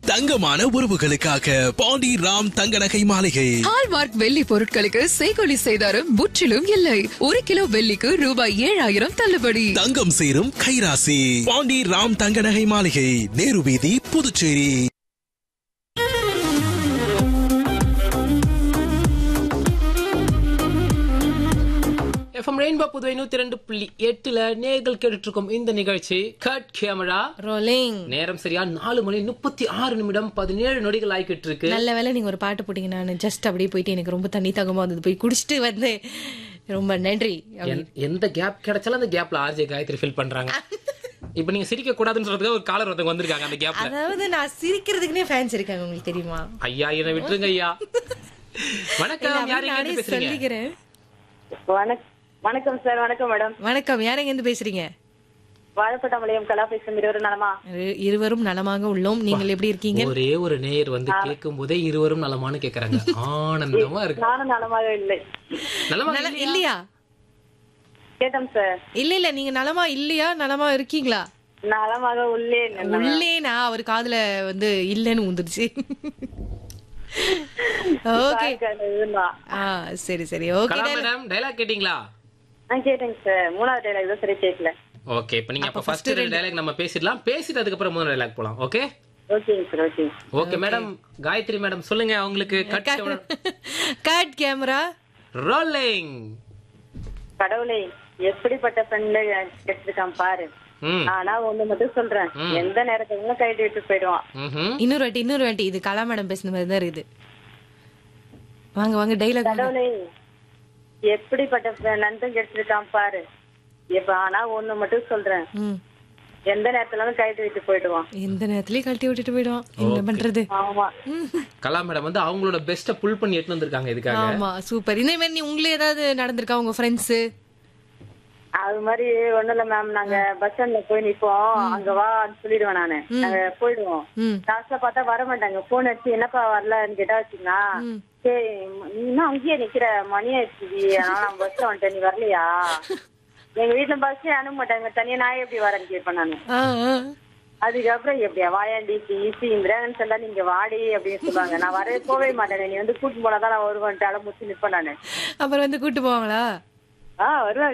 தங்கமான உறவுகளுக்காக பாண்டி ராம் தங்க நகை மாளிகை ஹால்மார்க் வெள்ளி பொருட்களுக்கு செய்கொலி செய்தாரும் முற்றிலும் இல்லை ஒரு கிலோ வெள்ளிக்கு ரூபாய் ஏழாயிரம் தள்ளுபடி தங்கம் சேரும் கைராசி பாண்டி ராம் தங்க நகை மாளிகை நேரு வீதி புதுச்சேரி எஃப்எம் ரெயின்போ புதுவை நூத்தி ரெண்டு புள்ளி எட்டுல நேர்கள் கேட்டுட்டு இருக்கோம் இந்த நிகழ்ச்சி கட் கேமரா ரோலிங் நேரம் சரியா நாலு மணி முப்பத்தி ஆறு நிமிடம் பதினேழு நொடிகள் ஆகிட்டு இருக்கு நல்ல வேளை நீங்க ஒரு பாட்டு போட்டீங்க நான் ஜஸ்ட் அப்படியே போயிட்டு எனக்கு ரொம்ப தண்ணி தகமா வந்தது போய் குடிச்சிட்டு வந்து ரொம்ப நன்றி என்- எந்த கேப் கிடைச்சாலும் அந்த கேப்ல ஆர்ஜே காயத்ரி ஃபில் பண்றாங்க இப்ப நீங்க சிரிக்க கூடாதுன்னு சொல்றதுக்கு ஒரு காலர் ஒருத்தவங்க வந்திருக்காங்க அந்த கேப்ல அதாவது நான் சிரிக்கிறதுக்குனே ஃபேன்ஸ் இருக்காங்க உங்களுக்கு தெரியுமா ஐயா என்ன விட்டுருங்க ஐயா வணக்கம் இல்ல, யாரு நானே எங்க பேசுறீங்க சொல்லிக்கிறேன் வணக் வணக்கம் சார் வணக்கம் மேடம் வணக்கம் யார் எங்க இருந்து பேசுறீங்க வாழப்பட்டாமலையம் கலா பேசும் இருவரும் நலமா இரு- இருவரும் நலமாக உள்ளோம் நீங்கள் எப்படி இருக்கீங்க ஒரே ஒரு நேயர் வந்து கேட்கும் போதே இருவரும் நலமான்னு கேக்குறாங்க ஆனந்தமா இருக்கு நானும் நலமாக இல்லை நலமா நல- இல்லையா கேட்டோம் சார் இல்ல இல்ல நீங்க நலமா இல்லையா நலமா இருக்கீங்களா நலமாக உள்ளே உள்ளேனா அவர் காதுல வந்து இல்லன்னு ஊந்துருச்சு ஓகே ஆ சரி சரி ஓகே கலா மேடம் டைலாக் கேட்டீங்களா நான் கேட்டேங்க சார் மூணாவது டைலாக் தான் சரி கேட்கல ஓகே இப்ப நீங்க அப்ப ஃபர்ஸ்ட் ரெண்டு டைலாக் நம்ம பேசிடலாம் பேசிட்டு அதுக்கப்புறம் மூணு டைலாக் போலாம் ஓகே ஓகேங்க sir okay okay madam Gayathri madam சொல்லுங்க அவங்களுக்கு கட் கட் கேமரா ரோலிங் கடவுளே எப்படிப்பட்ட ஃப்ரெண்ட்ல கிடைச்சிருக்கான் பாரு ம் ஆனா ஒண்ணு மட்டும் சொல்றேன் எந்த நேரத்துல கைட்டு விட்டு போயிடுவான் ம்ஹும். இன்னொரு வாட்டி இன்னொரு வாட்டி இது கலா மேடம் பேசுன மாதிரி தான் இருக்குது வாங்க வாங்க டைலாக் கடவுளே எப்படிப்பட்ட நண்பன் கிடைச்சிருக்கான் பாரு இப்ப ஆனா ஒண்ணு மட்டும் சொல்றேன் ம் எந்த நேரத்துல கைட்டு விட்டு போயிடுவான் எந்த நேரத்துலயும் கழட்டி விட்டுட்டு போயிடுவான் என்ன பண்றது ஆமா கலா மேடம் வந்து அவங்களோட பெஸ்ட புல் பண்ணி எடுத்து வந்திருக்காங்க இதுக்காக ஆமா சூப்பர் இதே மாதிரி நீ உங்களுக்கு ஏதாவது நடந்திருக்கா உங்க ஃப்ரெண்ட்ஸ் அது மாதிரி ஒண்ணும் இல்ல மேம் நாங்க பஸ் ஸ்டாண்ட்ல போய் நிப்போம் அங்க வான்னு சொல்லிடுவேன் நானு நாங்க போயிடுவோம் ம். லாஸ்ட்ல பார்த்தா வர மாட்டாங்க போன் அடிச்சு என்னப்பா வரலன்னு கேட்டா வச்சுக்கா சரி நீ இன்னும் அங்கேயே நிக்கிற மணி ஆயிடுச்சு அதனால நான் பஸ்ல வந்துட்டேன் நீ வரலையா எங்க வீட்டுல பஸ் அனுப்ப மாட்டாங்க தனியா நான் எப்படி வரேன்னு கேட்பேன் நானு அதுக்கப்புறம் எப்படியா வாயாண்டி ஈஸி இந்திராங்கன்னு சொல்ல நீங்க வாடி அப்படின்னு சொல்லுவாங்க நான் வரவே போவே மாட்டேன் நீ வந்து கூட்டு போனாதான் நான் வருவேன்ட்டு அலை முச்சு நிப்பேன் நானு அப்புறம் வந்து கூட்டு போவாங்களா ஆஹ் வருவேன்